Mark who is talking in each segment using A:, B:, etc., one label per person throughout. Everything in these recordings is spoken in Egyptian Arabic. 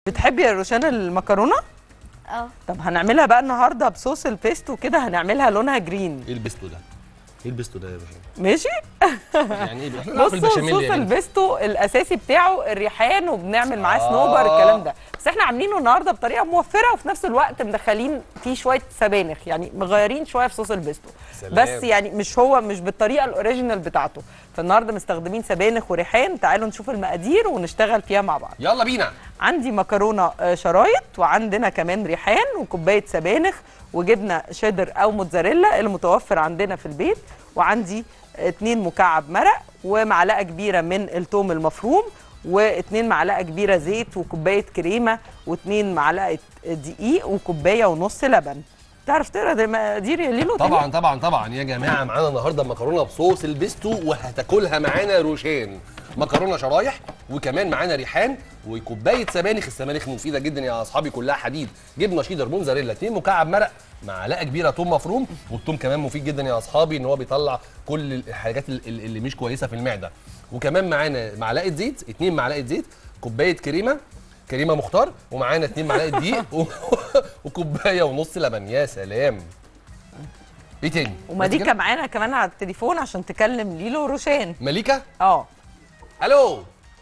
A: بتحبي يا روشان المكرونه
B: اه
A: طب هنعملها بقى النهارده بصوص البيستو كده هنعملها لونها جرين
C: ايه البيستو ده؟ ايه البيستو ده يا باشا؟
A: ماشي
C: يعني ايه احنا نعرف
A: بصوا
C: البشاميل
A: صوص
C: يعني
A: البيستو الاساسي بتاعه الريحان وبنعمل معاه
C: آه.
A: سنوبر الكلام ده بس احنا عاملينه النهارده بطريقه موفره وفي نفس الوقت مدخلين فيه شويه سبانخ يعني مغيرين شويه في صوص البيستو
C: سلام.
A: بس يعني مش هو مش بالطريقه الاوريجينال بتاعته فالنهارده مستخدمين سبانخ وريحان تعالوا نشوف المقادير ونشتغل فيها مع بعض
C: يلا بينا
A: عندي مكرونه آه، شرايط وعندنا كمان ريحان وكوبايه سبانخ وجبنه شيدر او موتزاريلا المتوفر عندنا في البيت وعندي اتنين مكعب مرق ومعلقه كبيره من الثوم المفروم واتنين معلقه كبيره زيت وكوبايه كريمه واتنين معلقه دقيق وكوبايه ونص لبن تعرف تقرا ده مقادير يا ليلو تاني؟
C: طبعا طبعا طبعا يا جماعه معانا النهارده مكرونه بصوص البيستو وهتاكلها معانا روشان مكرونه شرايح وكمان معانا ريحان وكوبايه سبانخ السبانخ مفيده جدا يا اصحابي كلها حديد جبنه شيدر موزاريلا اتنين مكعب مرق معلقه كبيره توم مفروم والثوم كمان مفيد جدا يا اصحابي ان هو بيطلع كل الحاجات ال- ال- اللي مش كويسه في المعده وكمان معانا معلقه زيت اتنين معلقه زيت كوبايه كريمه كريمه مختار ومعانا اتنين معلقه دقيق و- وكوبايه ونص لبن يا سلام ايه تاني بس
A: ومليكه
C: كده؟
A: معانا كمان على التليفون عشان تكلم ليلو وروشان
C: مليكه
A: اه
C: الو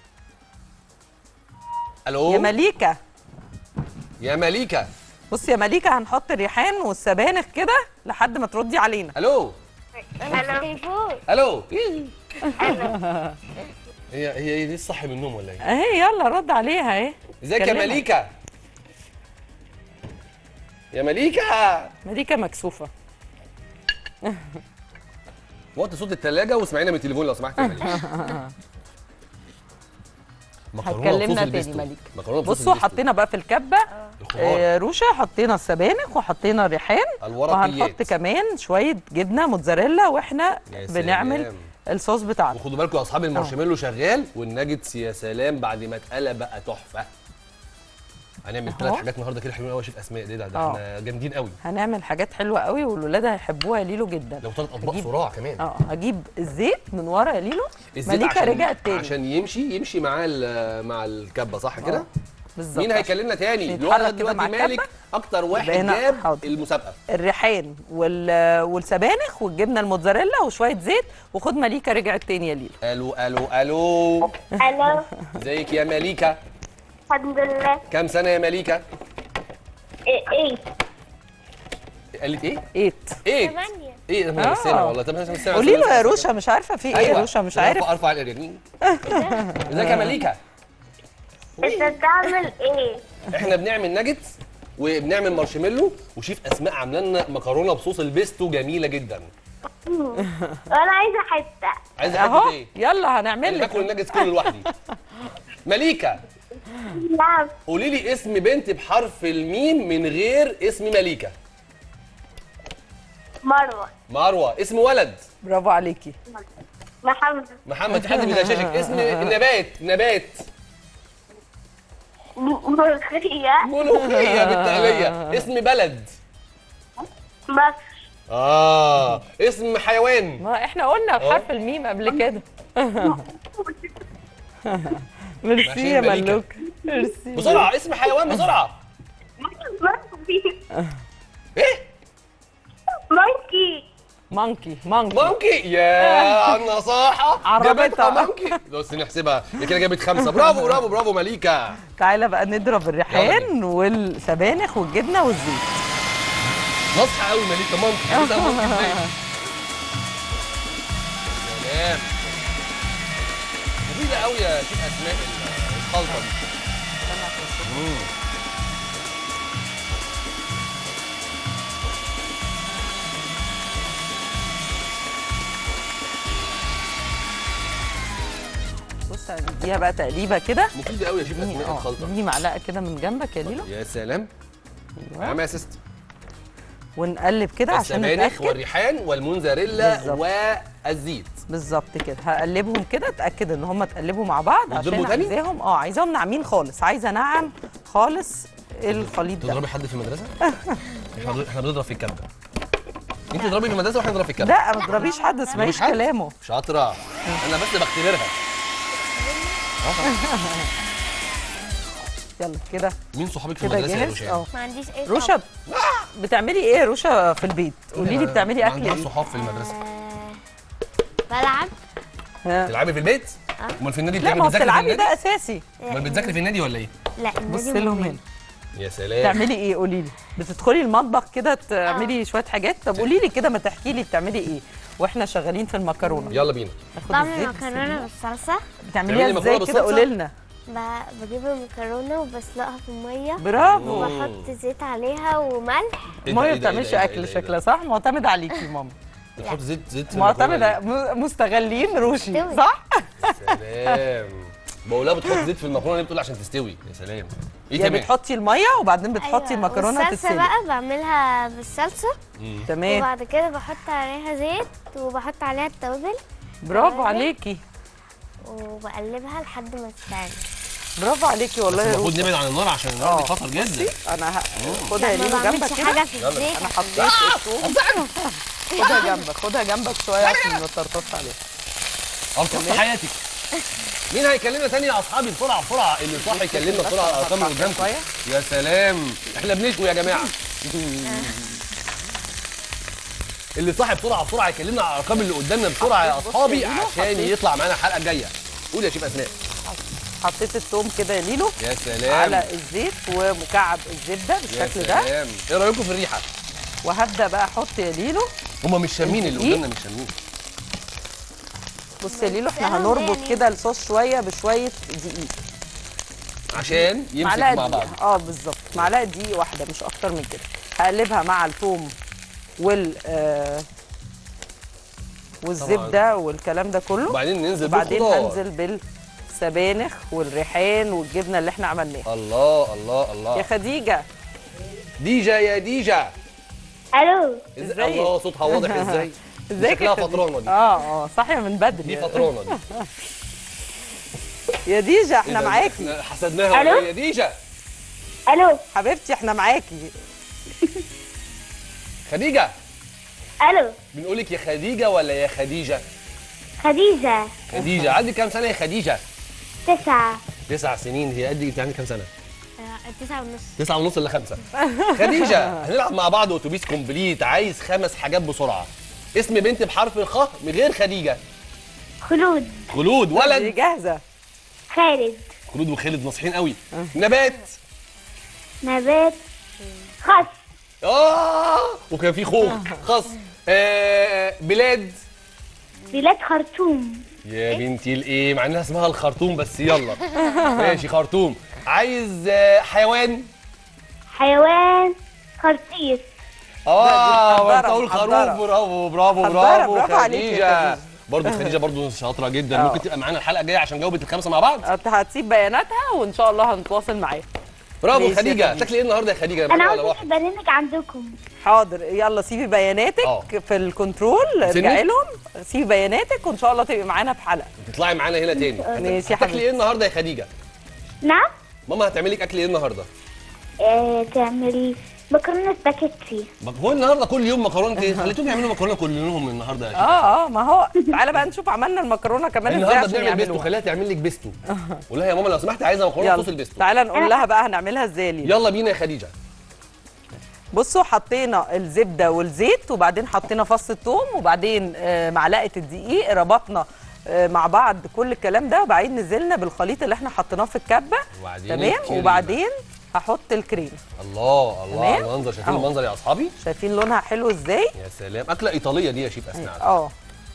C: الو
A: يا مليكه
C: يا مليكه
A: بصي يا مليكه هنحط الريحان والسبانخ كده لحد ما تردي علينا
C: الو
B: تليفون
C: الو هي هي دي الصح من النوم ولا ايه
A: اهي يلا رد عليها اهي
C: ازيك يا
A: كلمها.
C: مليكه يا مليكه
A: مليكه مكسوفه
C: وطي صوت الثلاجه واسمعينا من التليفون لو سمحت يا مليكه مكرونة بصوص
A: هتكلمنا تاني
C: البيستو.
A: مليكه
C: مكرونه بصوص
A: بصوا
C: البيستو.
A: حطينا بقى في الكبه
C: الخضار.
A: آه روشه حطينا السبانخ وحطينا الريحان
C: الورقيات.
A: وهنحط كمان شويه جبنه موتزاريلا واحنا
C: يا
A: بنعمل
C: سلام.
A: الصوص بتاعنا
C: وخدوا بالكم يا اصحاب المارشميلو شغال والناجتس يا سلام بعد ما اتقلى بقى تحفه هنعمل ثلاث
A: أهو.
C: حاجات النهارده كده حلوين قوي يا شيف اسماء ده ده, ده
A: آه.
C: احنا جامدين قوي
A: هنعمل حاجات حلوه قوي والولاد هيحبوها يا ليلو جدا
C: لو ثلاث اطباق
A: هجيب-
C: صراع كمان
A: اه هجيب الزيت من ورا يا ليلو
C: الزيت
A: مليكه
C: عشان
A: رجعت تاني
C: عشان يمشي يمشي مع ال- مع الكبه صح كده
A: بالظبط
C: مين
A: عشان
C: هيكلمنا تاني
A: نتحرك
C: لوحدة
A: كده
C: دلوقتي
A: مع
C: مالك
A: الكبة.
C: اكتر واحد
A: هنا
C: جاب
A: حاضر.
C: المسابقه
A: الريحان وال... والسبانخ والجبنه الموتزاريلا وشويه زيت وخد مليكه رجعت تاني يا ليلو
C: الو الو الو
B: الو
C: ازيك يا مليكه
B: الحمد لله
C: كام سنه يا مليكه
B: ايه ايه
C: قالت ايه
A: ايت
C: ايه
B: ثمانية
C: ايه انا مش سامع
A: آه.
C: والله طب انا مش سامع
A: قولي له يا روشه مش عارفه في ايه يا روشه مش عارف
C: ارفع ارفع الاريانين ازيك يا مليكه
B: انت بتعمل ايه
C: احنا بنعمل ناجتس وبنعمل مارشميلو وشيف اسماء عامله لنا مكرونه بصوص البيستو جميله جدا
B: وانا عايزه حته
C: عايزه حته
A: اهو
C: ايه
A: يلا هنعمل
C: انا باكل
A: لك
C: الناجتس كله لوحدي مليكه
B: نعم
C: قولي لي اسم بنت بحرف الميم من غير اسم مليكه
B: مروه
C: مروه اسم ولد
A: برافو عليكي
B: محمد
C: محمد في حد بيغششك اسم نبات نبات
B: ملوخيه
C: ملوخيه بالتقليه اسم بلد
B: مصر
C: اه اسم حيوان
A: ما احنا قلنا بحرف الميم قبل كده ميرسي
C: ماشي
A: يا
C: مليكة.
A: ملوك ميرسي
C: بسرعه اسم حيوان بسرعه
B: مونكي
C: ايه
B: مونكي
A: مونكي مونكي
C: مونكي يا على النصاحه
A: عربتها.
C: جابتها مونكي بس نحسبها هي كده جابت خمسه برافو برافو برافو مليكه
A: تعالى بقى نضرب
C: يلا
A: الريحان والسبانخ والجبنه والزيت
C: نصحى قوي مليكه مونكي عايزها مونكي ازاي سلام مفيده قوي يا شيخ اسماء الخلطه دي مم.
A: بص هنديها بقى تقليبه كده
C: مفيده قوي يا شيخ
A: دي
C: اسماء
A: اه
C: الخلطه
A: دي معلقه كده من جنبك يا ليلو
C: يا سلام
A: أيوة.
C: نعم يا سيست
A: ونقلب كده عشان
C: السبانخ
A: نتاكد
C: والريحان والموزاريلا
A: بالظبط.
C: والزيت
A: بالظبط كده هقلبهم كده اتاكد ان هم اتقلبوا مع بعض عشان
C: يتضربوا تاني؟
A: عايزاهم اه عايزاهم ناعمين خالص عايزه انعم خالص الخليط ده
C: تضربي حد في المدرسه؟ احنا احنا بنضرب في الكبه انت تضربي في المدرسه واحنا نضرب في الكبه
A: لا ما تضربيش حد اسمعيش
C: تضربيش حد؟
A: كلامه
C: شاطره انا بس بختبرها
A: يلا كده
C: مين صحابك في
A: كده
C: المدرسه يا
A: جاهز
C: روشان؟
A: اه
B: ما عنديش اي
A: روشا بتعملي ايه يا روشا في البيت قولي لي بتعملي
C: ما
A: اكل
C: عندهاش
A: ايه
C: صحاب في المدرسه
B: بلعب
A: ها.
C: تلعبي في البيت؟ امال في النادي
A: لا
C: بتعملي
A: ما هو
C: بتذاكري في
A: بتلعبي
C: النادي؟
A: ده اساسي
C: امال بتذاكري في النادي ولا ايه؟
B: لا
A: بص لهم هنا
C: يا سلام
A: بتعملي ايه قولي لي بتدخلي المطبخ كده تعملي شويه حاجات طب قولي لي كده ما تحكي لي بتعملي ايه واحنا شغالين في المكرونه
C: يلا بينا
A: ناخد
B: بعمل
A: الزيت
B: مكرونه بالصلصه
A: بتعمليها
C: بتعملي
A: ازاي
C: مكرونة
A: كده
C: بالصلصة؟
A: قولي لنا
B: ب- بجيب المكرونه وبسلقها في الميه
A: برافو
B: وبحط زيت عليها وملح
C: إيه ده،
A: ماما
C: إيه
A: ما
C: ده، إيه
A: بتعملش
C: ده، إيه ده،
A: اكل
C: إيه ده؟
A: شكلها صح معتمد عليكي ماما
C: بتحط زيت زيت في المكرونة
A: معتمد م- مستغلين روشي
B: تستوي.
A: صح
C: سلام بقول لها بتحط زيت في المكرونه ليه بتقول عشان تستوي يا سلام ايه
A: يعني
C: كمان
A: بتحطي الميه وبعدين بتحطي
B: أيوة.
A: المكرونه
B: والصلصه
A: تتسلق
B: بقى بعملها بالصلصه
A: تمام
B: وبعد كده بحط عليها زيت وبحط عليها التوابل
A: برافو
B: توابل.
A: عليكي
B: وبقلبها لحد ما تستوي
A: برافو عليكي والله
C: بس
A: يا
C: المفروض
A: روشي
C: نبعد عن النار عشان النار دي
A: آه.
C: خطر جدا
A: انا ه- خدها يا
B: ما
A: ليلو جنبك
B: بعملش
A: كده
B: حاجه في الزيت
A: انا حطيت الثوم خدها جنبك خدها جنبك شويه عشان ما تطرطش عليها
C: الطف حياتك مين هيكلمنا تاني يا اصحابي بسرعه بسرعه اللي صح يكلمنا بسرعه على الارقام اللي قدامكم
A: شوية.
C: يا سلام احنا بنشوي يا جماعه اللي صح بسرعه بسرعه يكلمنا على الارقام اللي قدامنا بسرعه يا
A: بص
C: اصحابي
A: يا ليلو،
C: عشان
A: حطيت.
C: يطلع معانا الحلقه الجايه قول يا شيف اسماء
A: حطيت الثوم كده يا ليلو
C: يا سلام
A: على الزيت ومكعب الزبده
C: يا
A: بالشكل ده
C: سلام ايه رايكم في الريحه
A: وهبدا بقى احط يا ليلو
C: هما مش شامين اللي
A: إيه؟
C: قدامنا مش شامين
A: بص يا ليلو احنا
B: سلام
A: هنربط
B: يعني.
A: كده الصوص شويه بشويه دقيق
C: عشان يمسك
A: معلقه
C: مع بعض
A: دقيق اه بالظبط معلقه دقيق واحده مش اكتر من كده هقلبها مع الثوم وال آه والزبده والكلام ده كله
C: وبعدين ننزل
A: وبعدين
C: بالخضار
A: هنزل بالسبانخ والريحان والجبنه اللي احنا عملناها
C: الله الله
A: يا
C: الله
A: خديجه
C: ديجا يا ديجا
B: الو
C: إز-
A: إزيك؟
C: الله صوتها واضح ازاي
A: ازيك يا
C: شكلها
A: خديجة؟
C: فطرانه دي
A: اه اه صاحيه من بدري
C: دي فطرانه دي
A: يا ديجا
C: إيه
A: احنا
C: ده؟
A: معاكي
C: إحنا حسدناها
B: ألو؟
C: ولا إيه يا ديجا
B: الو
A: حبيبتي احنا معاكي
C: خديجه
B: الو
C: بنقول لك يا خديجه ولا يا خديجه
B: خديجه
C: خديجه عندك كام سنه يا خديجه
B: تسعة
C: تسع سنين هي قد انت عندك كام سنه
B: تسعة ونص
C: تسعة ونص ولا خمسة خديجة هنلعب مع بعض اتوبيس كومبليت عايز خمس حاجات بسرعة اسم بنت بحرف الخاء من غير خديجة
B: خلود
C: خلود
A: دي
C: ولد
A: جاهزه
B: خالد
C: خلود وخالد ناصحين قوي نبات
B: نبات خس
C: اه وكان في خوخ خص آه بلاد
B: بلاد خرطوم
C: يا بنتي الايه مع انها اسمها الخرطوم بس يلا ماشي خرطوم عايز آه حيوان
B: حيوان خرطيس
C: اه
A: محضرة،
C: وانت اقول خروف
A: محضرة.
C: برافو برافو
A: محضرة،
C: برافو
A: برافو عليك يا
C: خديجة
A: خديجة.
C: برضه خديجة برضه شاطرة جدا
A: آه.
C: ممكن تبقى معانا الحلقة الجاية عشان جاوبت الخمسة مع بعض
A: انت هتسيب بياناتها وان شاء الله هنتواصل معاها
C: برافو
A: ماشي يا
C: خديجة
A: خديجة.
C: تاكلي ايه النهارده يا خديجة
B: انا
C: ولا
B: عاوز
C: واحد
B: برنامج عندكم
A: حاضر يلا سيبي بياناتك
C: آه.
A: في الكنترول
C: سنك؟
A: ارجعي لهم سيبي بياناتك وان شاء الله تبقي معانا في حلقه
C: تطلعي معانا هنا تاني
A: ماشي يا
C: هتاكلي
A: حبيبتي.
C: ايه النهارده يا خديجة
B: نعم
C: ماما هتعملي لك اكل ايه النهارده
B: آه تعملي مكرونه سباكيتي
C: ما هو النهارده كل يوم مكرونه ايه خليتهم يعملوا مكرونه كلهم النهارده يا شيخ
A: اه اه ما هو تعالى بقى نشوف عملنا المكرونه كمان ازاي
C: النهارده
A: عشان
C: بنعمل بيستو
A: يعملوها
C: خليها تعمل لك بيستو قول لها يا ماما لو سمحت عايزه مكرونه بصوص
A: يلا
C: البيستو
A: تعالى نقول لها بقى هنعملها ازاي ليه
C: يلا بينا يا خديجة
A: بصوا حطينا الزبده والزيت وبعدين حطينا فص الثوم وبعدين آه، معلقه الدقيق ربطنا آه، مع بعض كل الكلام ده وبعدين نزلنا بالخليط اللي احنا حطيناه في الكبه
C: وبعدين
A: تمام
C: الكريمة.
A: وبعدين هحط الكريمه
C: الله الله
A: تمام.
C: على المنظر شايفين
A: أهو.
C: المنظر يا اصحابي
A: شايفين لونها حلو ازاي
C: يا سلام اكله ايطاليه دي يا شيف اسماء
A: اه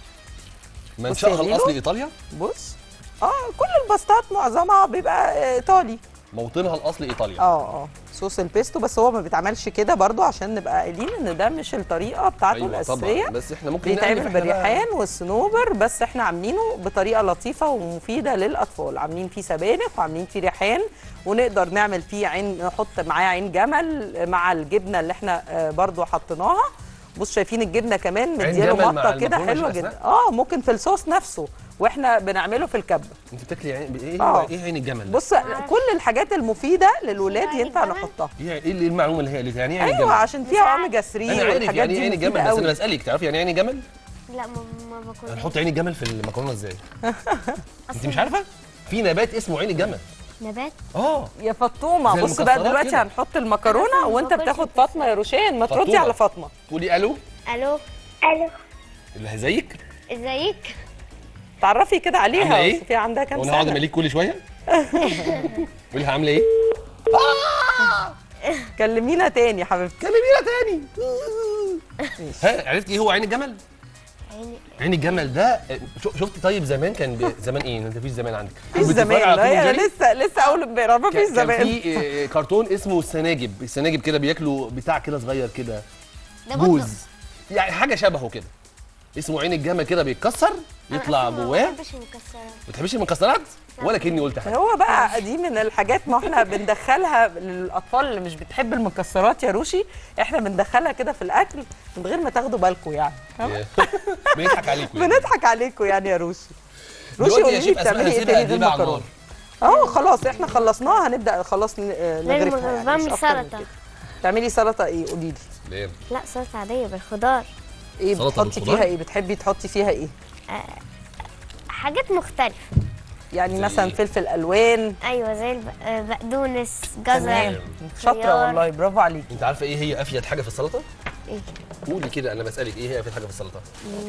C: منشأها
A: بصي يا ليلو.
C: الاصلي ايطاليا
A: بص اه كل الباستات معظمها بيبقى آه، ايطالي
C: موطنها الاصلي ايطاليا
A: اه اه صوص البيستو بس هو ما بيتعملش كده برضو عشان نبقى قايلين ان ده مش الطريقه بتاعته
C: ايوه
A: الاساسيه
C: طبعا بس احنا ممكن
A: بيتعمل
C: نعمل إحنا بقى-
A: بالريحان والصنوبر بس احنا عاملينه بطريقه لطيفه ومفيده للاطفال عاملين فيه سبانخ وعاملين فيه ريحان ونقدر نعمل فيه عين نحط معاه عين جمل مع الجبنه اللي احنا آه، برضو حطيناها بص شايفين الجبنه كمان
C: عين
A: مدياله
C: جمل مع
A: مطه كده
C: المكرونة
A: حلوه
C: يا
A: جدا
C: أسماء؟
A: اه ممكن في الصوص نفسه واحنا بنعمله في الكبه
C: انت بتاكلي عين ايه
A: آه.
C: ايه عين الجمل ده؟
A: بص كل الحاجات المفيده للولاد
B: عين
A: ينفع
B: الجمل؟
A: نحطها
C: ايه ايه اللي- المعلومه اللي هي اللي يعني ايه عين
A: ايوه
C: الجمل
A: عشان فيها اوميجا 3
C: انا عارف
A: والحاجات
C: يعني
A: دي
C: ايه عين الجمل
A: مفيده
C: بس انا
A: قوي
C: بسالك تعرفي يعني ايه عين الجمل
B: لا ما ما باكلش
C: هنحط عين الجمل في المكرونه ازاي انت مش عارفه في نبات اسمه عين الجمل
B: نبات
C: اه
A: يا فاطومه
C: زي
A: بص بقى
C: المكسرات
A: دلوقتي
C: كده.
A: هنحط المكرونه
B: أنا
A: وانت
B: باكلش
A: بتاخد
B: مكسرات.
A: فاطمه يا روشان ما تردي
C: فاطمة.
A: على فاطمه
C: قولي الو
B: الو الو
C: اللي زيك
B: ازيك
A: تعرفي كده عليها
C: عاملة إيه؟
A: وشوفي عندها كام
C: وانا هقعد
A: سنه
C: امليك كل شويه قولي لها عامله ايه
A: كلمينا تاني يا حبيبتي
C: كلمينا تاني ها عرفت ايه هو عين الجمل
B: عيني
C: عين الجمل ده شو- شفتي طيب زمان كان بي... زمان ايه انت مفيش زمان عندك
A: مفيش
C: كنت بتتفرج
A: زمان
C: على
A: لا
C: توم
A: هي
C: وجيري؟
A: لسه لسه اول امبارح ما فيش
C: كان كان
A: زمان
C: في آه، كرتون اسمه السناجب السناجب كده بياكلوا بتاع كده صغير كده
B: ده برضه.
C: جوز يعني حاجه شبهه كده اسمه عين الجمل كده بيتكسر يطلع
B: أنا أصلاً
C: جواه
B: ما بحبش المكسرات
C: ما بتحبيش المكسرات ولا كاني قلت حاجه
A: هو بقى دي من الحاجات ما احنا بندخلها للاطفال اللي مش بتحب المكسرات يا روشي احنا بندخلها كده في الاكل من غير ما تاخدوا بالكم يعني فاهمة؟
C: بنضحك عليكم يعني.
A: بنضحك عليكم يعني يا روشي روشي
C: دلوقتي
A: قولي
C: يا
A: لي
C: شيف اسماء
A: بتعملي ايه
C: هسيبها
A: تاني
C: قد
A: غير
C: ايه بقى على
A: المكرونه
C: النار
A: اه خلاص احنا خلصناها هنبدا خلاص ن- آه، نغرفها يعني
B: بعمل
A: مش أكتر من
B: سلطة.
A: كده. تعملي سلطه ايه قولي لي
C: ليه؟
B: لا سلطه عاديه بالخضار
A: ايه
C: سلطة
A: بتحطي
C: بالخضار؟
A: فيها ايه بتحبي تحطي فيها ايه
B: حاجات مختلفه
A: يعني
C: زي
A: مثلا
C: إيه؟
A: فلفل الوان
B: ايوه زي الب- آه، بقدونس جزر
A: تمام شاطره
B: خيار.
A: والله برافو عليكي
C: انت عارفه ايه هي افيد حاجه في السلطه؟
B: ايه
C: قولي كده انا بسالك ايه هي افيد حاجه في السلطه؟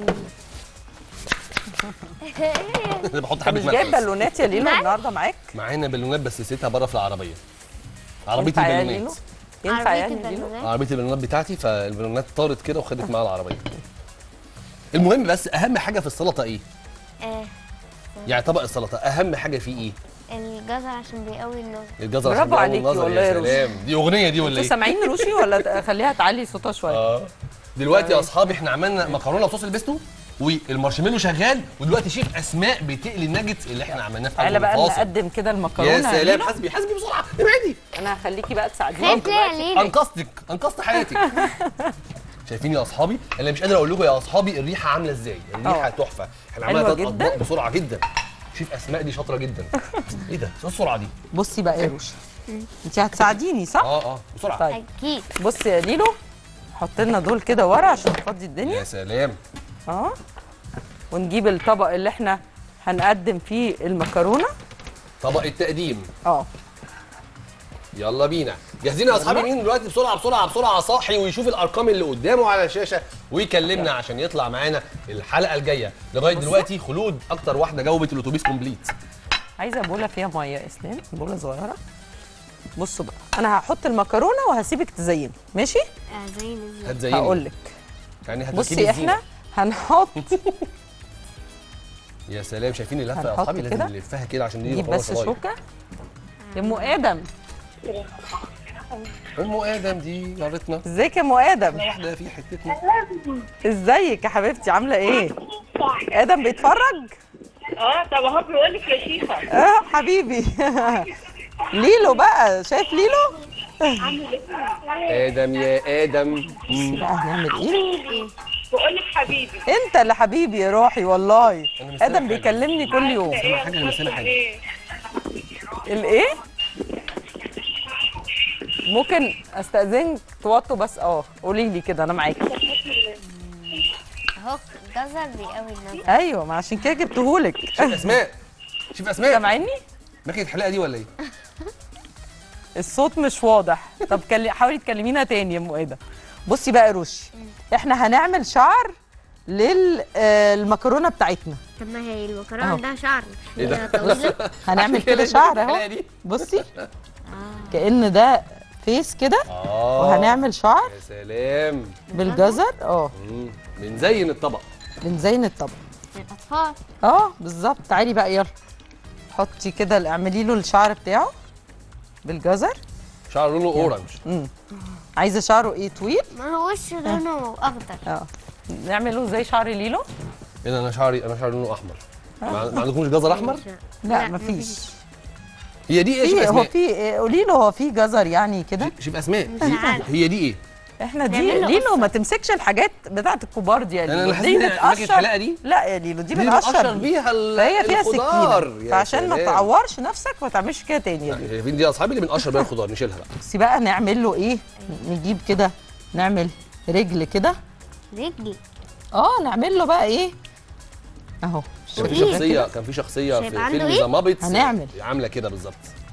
C: انا بحط حبه
A: مش جايب
C: ملح بس.
A: بالونات يا ليلو
B: معاك؟
A: النهارده معاك
C: معانا بالونات بس نسيتها بره في العربيه عربيه
A: ينفع يا
C: البالونات
A: ليلو؟ ينفع
B: عربية
A: يعني ليلو
B: البالونات
C: عربيه البالونات بتاعتي فالبالونات طارت كده وخدت معاها العربيه المهم بس اهم حاجه في السلطه ايه
B: آه
C: يعني طبق السلطه اهم حاجه فيه ايه
B: الجزر عشان بيقوي النظر
C: الجزر
A: برافو
C: عشان بيقوي
A: عليكي
C: النظر
A: والله
C: يا
A: يا روشي.
C: سلام دي اغنيه دي ولا
A: انتوا
C: ايه
A: سامعين روشي ولا خليها تعلي صوتها شويه
C: اه دلوقتي يا اصحابي احنا عملنا مكرونه بصوص البيستو والمارشميلو شغال ودلوقتي شيف اسماء بتقلي الناجتس اللي احنا عملناه في
A: تعالى
C: اول
A: بقى
C: الفاصل
A: نقدم كده المكرونه
C: يا
A: يا
C: سلام
A: ليلو.
C: حسبي حسبي بسرعه ابعدي
A: انا هخليكي بقى تساعديني
B: خايف ليه يا
A: دلوقتي.
B: ليلو
C: انقذتك انقذت حياتك شايفين يا اصحابي انا مش قادر اقول لكم يا اصحابي الريحه عامله ازاي الريحه
A: اه.
C: تحفه احنا
A: حلوة
C: عملنا ثلاث
A: جدا.
C: اطباق بسرعه جدا شيف اسماء دي شاطره جدا ايه ده ايه السرعه دي
A: بصي بقى يا روشي انت هتساعديني صح
C: اه اه بسرعه
A: طيب
B: اكيد
A: بصي يا ليلو حط لنا دول كده ورا عشان نفضي الدنيا
C: يا سلام
A: اه ونجيب الطبق اللي احنا هنقدم فيه المكرونه
C: طبق التقديم
A: اه
C: يلا بينا جاهزين يا اصحابي مين دلوقتي بسرعه بسرعه بسرعه صاحي ويشوف الارقام اللي قدامه على الشاشه ويكلمنا عشان يطلع معانا الحلقه الجايه لغايه دلوقتي خلود اكتر واحده جاوبت الاتوبيس كومبليت
A: عايزه بوله فيها ميه يا اسلام بوله صغيره بصوا بقى انا هحط المكرونه وهسيبك تزيني ماشي
B: آه زي الزيت
C: هتزيني
A: هقول لك
C: يعني هتركبي
A: بصي
C: الزينة.
A: احنا هنحط
C: يا سلام شايفين اللفه يا
A: هنحط
C: اصحابي لازم
A: كده.
C: نلفها كده عشان دي
A: نجيب
C: مكرونة
A: بس
C: صغير.
A: شوكه يا ام ادم
C: ام ادم دي جارتنا
A: ازيك يا ام ادم
C: واحده في حتتنا
A: ازيك يا حبيبتي عامله ايه ادم بيتفرج
D: اه طب اهو بيقول لك يا شيخه
A: اه حبيبي ليلو بقى شايف ليلو
C: ادم يا ادم
A: بقى هنعمل ايه
D: بقول لك حبيبي
A: انت اللي حبيبي يا روحي والله
C: أنا مش سامع
A: ادم
C: حاجة.
A: بيكلمني كل يوم
D: ايه
C: حاجة أنا مش سامع حاجة.
D: ايه
A: الايه ممكن استاذنك توطوا بس اه قولي لي كده انا معاكي
B: اهو الجزر بيقوي النظر
A: ايوه ما عشان كده جبتهولك
C: شوف اسماء شوف اسماء
A: سامعيني
C: ماكينه الحلاقه دي ولا ايه
A: الصوت مش واضح طب كلي... حاولي تكلمينا تاني يا ام ادم بصي بقى يا روشي احنا هنعمل شعر للمكرونه بتاعتنا
B: طب ما هي
A: أهو.
B: المكرونه ده شعر
C: إيه ده؟
B: هي طويله
A: هنعمل
C: عشان كده
A: كده شعر
C: الحلاقة
A: اهو
C: دي.
A: بصي كأن ده فيس كده
C: اه
A: وهنعمل شعر
C: يا سلام
A: بالجزر اه
C: مم. بنزين الطبق
A: بنزين الطبق
B: للاطفال
A: اه بالظبط تعالي بقى يلا حطي كده اعملي له الشعر بتاعه بالجزر
C: شعر لونه اورنج
A: امم عايزه شعره ايه طويل
B: ما هو وش لونه اخضر
A: اه نعمله زي شعر ليلو
C: ايه ده انا شعري انا شعري لونه احمر ما ما عندكمش جزر احمر
A: لا مفيش
C: هي دي ايه شوف
A: في هو
C: اسماء
A: في إيه، قولي له هو في جزر يعني كده
C: شوف اسماء
B: مش
C: هي-
B: عارف.
C: هي دي ايه
A: احنا دي
B: نعمل له
A: ليلو
B: قصة.
A: ما تمسكش الحاجات بتاعت الكبار دي يا
C: أنا
A: ليلو
C: حاسس
A: دي
C: إن ماكينة الحلاقة دي؟
A: لا يا ليلو دي
C: دي بنقشر
A: بنقشر
C: بيها ال-
A: فهي فيها
C: الخضار.
A: سكينه
C: يا
A: فعشان ما
C: سلام.
A: تعورش نفسك ما تعملش كده تاني يا ليلو
C: شايفين دي يا اصحابي اللي بنقشر بيها الخضار نشيلها بقى
A: بس بقى نعمل له ايه نجيب كده نعمل رجل كده
B: رجلي
A: اه نعمل له بقى ايه اهو
C: كان في
B: إيه؟
C: شخصيه كان في شخصيه
B: مش
C: في
B: هيبقى عنده
C: فيلم
B: إيه؟
C: ذا مابتس
A: هنعمل.
C: عامله كده بالظبط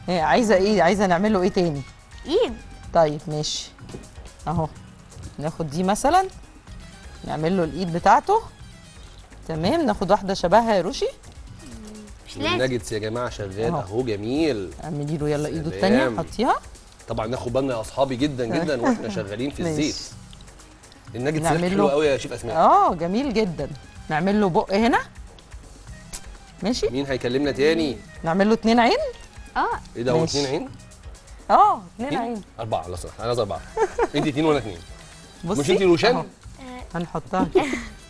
A: إيه عايزه ايه عايزه نعمل له ايه تاني
B: ايد
A: طيب ماشي اهو ناخد دي مثلا نعمل له الايد بتاعته تمام ناخد واحده شبهها يا روشي
B: مش لازم
C: الناجتس يا جماعه شغال
A: أهو.
C: اهو جميل
A: اعملي له يلا ايده
C: سلام.
A: التانيه حطيها
C: طبعا ناخد بالنا يا اصحابي جدا جدا واحنا شغالين في
A: ماشي.
C: الزيت الناجتس
A: نعمل
C: ريحته حلوه
A: له-
C: قوي يا شيف اسماء
A: اه جميل جدا نعمل له بق هنا ماشي
C: مين هيكلمنا تاني
A: نعمل له اتنين عين
B: اه
C: ايه ده هو
A: ماشي.
C: اتنين عين
A: اه اتنين
C: اتنين؟
A: عين
C: اربعه لا صح انا عايز اربعه انت اتنين وانا اتنين
A: بصي
C: مش انت روشان
A: أهو. هنحطها كده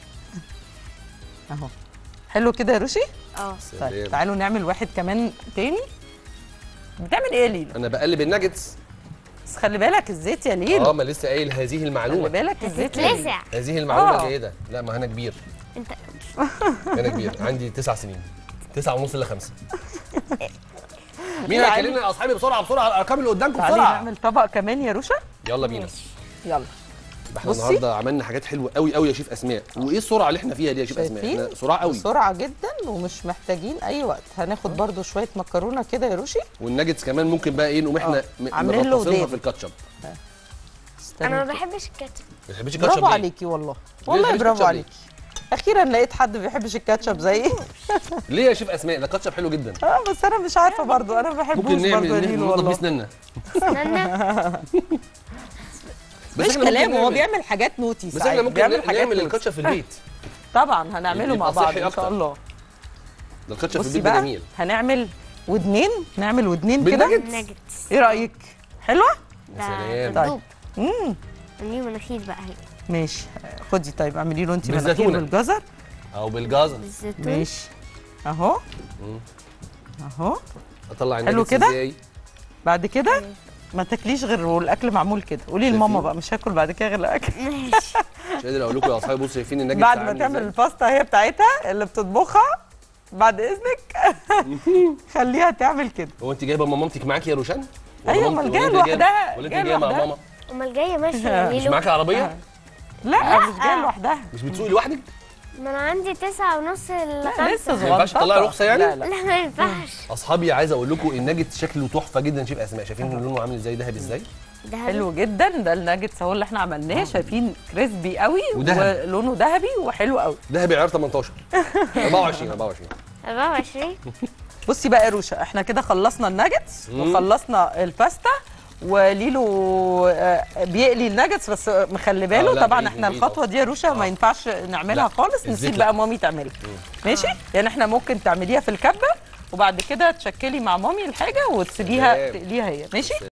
A: اهو حلو كده يا روشي
B: اه
A: طيب
C: سلام.
A: تعالوا نعمل واحد كمان تاني بتعمل ايه يا ليلو
C: انا بقلب الناجتس
A: بس خلي بالك الزيت يا ليلو
C: اه ما لسه قايل هذه
A: خلي
C: المعلومه
A: بالك الزيت يا ليلو.
B: هتتلسع
C: هذه المعلومه
A: آه.
C: جيده لا ما انا كبير
B: انت
C: انا كبير عندي تسع سنين تسعة ونص الا خمسة مين
A: تعالي.
C: هيكلمنا يا اصحابي بسرعه بسرعه على الارقام اللي قدامكم
A: تعالي
C: بسرعه
A: نعمل طبق كمان يا روشا
C: يلا بينا
A: يلا
C: احنا
A: بصي.
C: النهارده عملنا حاجات حلوه قوي قوي يا شيف اسماء وايه السرعه اللي احنا فيها دي يا شيف اسماء
A: شايفين؟
C: احنا سرعه قوي
A: بسرعه جدا ومش محتاجين اي وقت هناخد برضو شويه مكرونه كده يا روشي
C: والناجتس كمان ممكن بقى ايه نقوم احنا
A: آه.
C: م-
A: عاملين له
C: مرصصينها
A: ودان.
C: في الكاتشب
A: استني
B: انا ما
A: كده.
B: بحبش الكاتشب
C: ما بتحبيش الكاتشب
A: برافو
C: ليه؟
A: عليكي والله
C: ما
A: والله
C: بتحبيش
A: برافو
C: الكاتشب
A: عليكي اخيرا لقيت حد ما بيحبش الكاتشب زيي
C: ليه يا شيف اسماء ده كاتشب حلو جدا
A: اه بس انا مش عارفه برضو انا ما
C: ممكن
A: بحبوش برضو يا
C: نعمل
A: ليلو
C: ننضف بيه
A: والله
C: سناننا
B: استنى
C: بس
A: مش
C: إحنا ممكن
A: كلام هو
C: نعمل-
A: بيعمل حاجات نوتي
C: بس
A: ساعات
C: احنا ممكن
A: بيعمل
C: نعمل,
A: حاجات
C: نعمل
A: نوتي.
C: الكاتشب في البيت
A: طبعا هنعمله
C: يبقى
A: مع بعض
C: صحي
A: ان
C: أكتر.
A: شاء الله
C: ده الكاتشب في
A: بصي
C: البيت ده
A: بقى
C: جميل
A: هنعمل ودنين نعمل ودنين كده
C: بالنجت
B: ناجتس
A: ايه رايك حلوه
C: يا سلام
B: ده
A: طيب.
B: دبدوب
A: امم
B: عاملين مناخير بقى هي
A: ماشي خدي طيب اعملي له انت مناخير
C: بالزيتونة.
A: بالجزر
C: او بالجزر
B: بالزيتون
A: ماشي اهو اهو
C: اطلع
A: حلو
C: الناجتس
A: كده؟
C: ازاي
A: بعد كده ما تاكليش غير والاكل معمول كده قولي لماما
C: شايفين؟
A: بقى مش هاكل بعد كده غير الاكل
B: ماشي
C: مش قادر اقول لكم يا اصحابي بصوا شايفين الناجتس
A: بعد ما
C: عامل
A: تعمل
C: إزاي؟
A: الباستا هي بتاعتها اللي بتطبخها بعد اذنك خليها تعمل كده
C: هو انت جايبه مامتك معاكي يا روشان ولا
A: أيوة،
C: مامت-
A: أمال
C: ولا
A: جاية
C: انت
A: لوحدها،
C: ولا انت
A: جاية
C: جايه مع
A: لوحدها.
C: ماما
B: امال جايه ماشيه يا
C: مش
B: ليلو
C: معاكي عربيه
A: لا مش جايه لوحدها
C: مش بتسوقي لوحدك
B: ما انا عندي تسعة ونص
A: لا
B: لخمسة
A: لسه
C: ما ينفعش
A: صغنططة.
C: تطلعي رخصة يعني؟
A: لا لا
B: لا ما ينفعش
C: اصحابي عايز اقول لكم الناجت شكله تحفه جدا شيف اسماء شايفين لونه عامل ازاي ذهبي ازاي
B: ده
A: حلو جدا ده الناجتس اهو اللي احنا عملناه شايفين كريسبي قوي
C: وذهبي.
A: ولونه ذهبي وحلو قوي
C: ذهبي عيار 18 24 24
B: 24
A: بصي بقى يا روشا احنا كده خلصنا الناجتس
C: مم.
A: وخلصنا الباستا وليلو آه، بيقلي الناجتس بس مخلي
C: آه،
A: باله
C: لا،
A: طبعا
C: بعيد
A: احنا
C: وبعيد
A: الخطوه دي يا روشا ما
C: آه.
A: ينفعش نعملها
C: لا،
A: خالص
C: الزيت
A: نسيب
C: لا.
A: بقى مامي تعملها ماشي يعني احنا ممكن تعمليها في الكبه وبعد كده تشكلي مع مامي الحاجه وتسيبيها
C: سلام.
A: تقليها هي ماشي